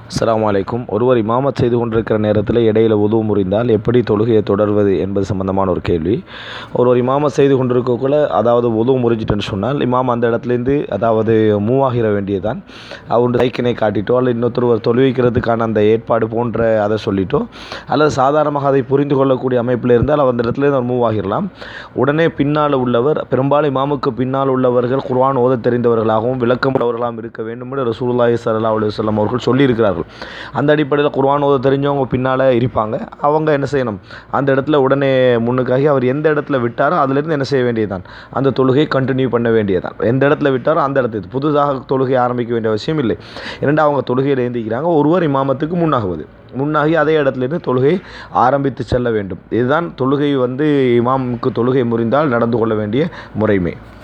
அஸ்ஸலாமு அலைக்கும் ஒருவர் இமாமத் செய்து கொண்டிருக்கிற நேரத்தில் இடையில உதவு முறிந்தால் எப்படி தொழுகையை தொடர்வது என்பது சம்பந்தமான ஒரு கேள்வி ஒருவர் இமாமத் செய்து கொண்டிருக்கக்குள்ள அதாவது உதவு முறிஞ்சிட்டுன்னு சொன்னால் இமாம் அந்த இடத்துலேருந்து அதாவது மூவ் ஆகிற வேண்டியதான் அவருடைய கைக்கினை காட்டிட்டோ அல்லது இன்னொருத்தர் தொழுவிக்கிறதுக்கான அந்த ஏற்பாடு போன்ற அதை சொல்லிட்டோ அல்லது சாதாரணமாக அதை புரிந்து கொள்ளக்கூடிய அமைப்பில் இருந்தால் அவர் அந்த இடத்துலேருந்து அவர் மூவ் ஆகிடலாம் உடனே பின்னால் உள்ளவர் பெரும்பாலும் இமாமுக்கு பின்னால் உள்ளவர்கள் குர்ஆன் ஓத தெரிந்தவர்களாகவும் விளக்கம் உள்ளவர்களாகவும் இருக்க வேண்டும் என்று ரசூலுல்லாஹி ஸல்லல்லாஹு அலைஹி வஸல்லம் அவர்கள் சொல்லியிருக்கிறார்கள் அந்த அடிப்படையில் குர்ஆன் ஓத தெரிஞ்சவங்க பின்னால் இருப்பாங்க அவங்க என்ன செய்யணும் அந்த இடத்துல உடனே முன்னுக்காகி அவர் எந்த இடத்துல விட்டாரோ அதுலேருந்து என்ன செய்ய வேண்டியதுதான் அந்த தொழுகையை கண்டினியூ பண்ண வேண்டியதுதான் எந்த இடத்துல விட்டாரோ அந்த இடத்துக்கு புதுசாக தொழுகை ஆரம்பிக்க வேண்டிய அவசியம் இல்லை இரண்டு அவங்க தொழுகையில் ஏந்திக்கிறாங்க ஒருவர் இமாமத்துக்கு முன்னாகுவது முன்னாகி அதே இடத்துலேருந்து தொழுகை ஆரம்பித்து செல்ல வேண்டும் இதுதான் தொழுகை வந்து இமாமுக்கு தொழுகை முறிந்தால் நடந்து கொள்ள வேண்டிய முறைமை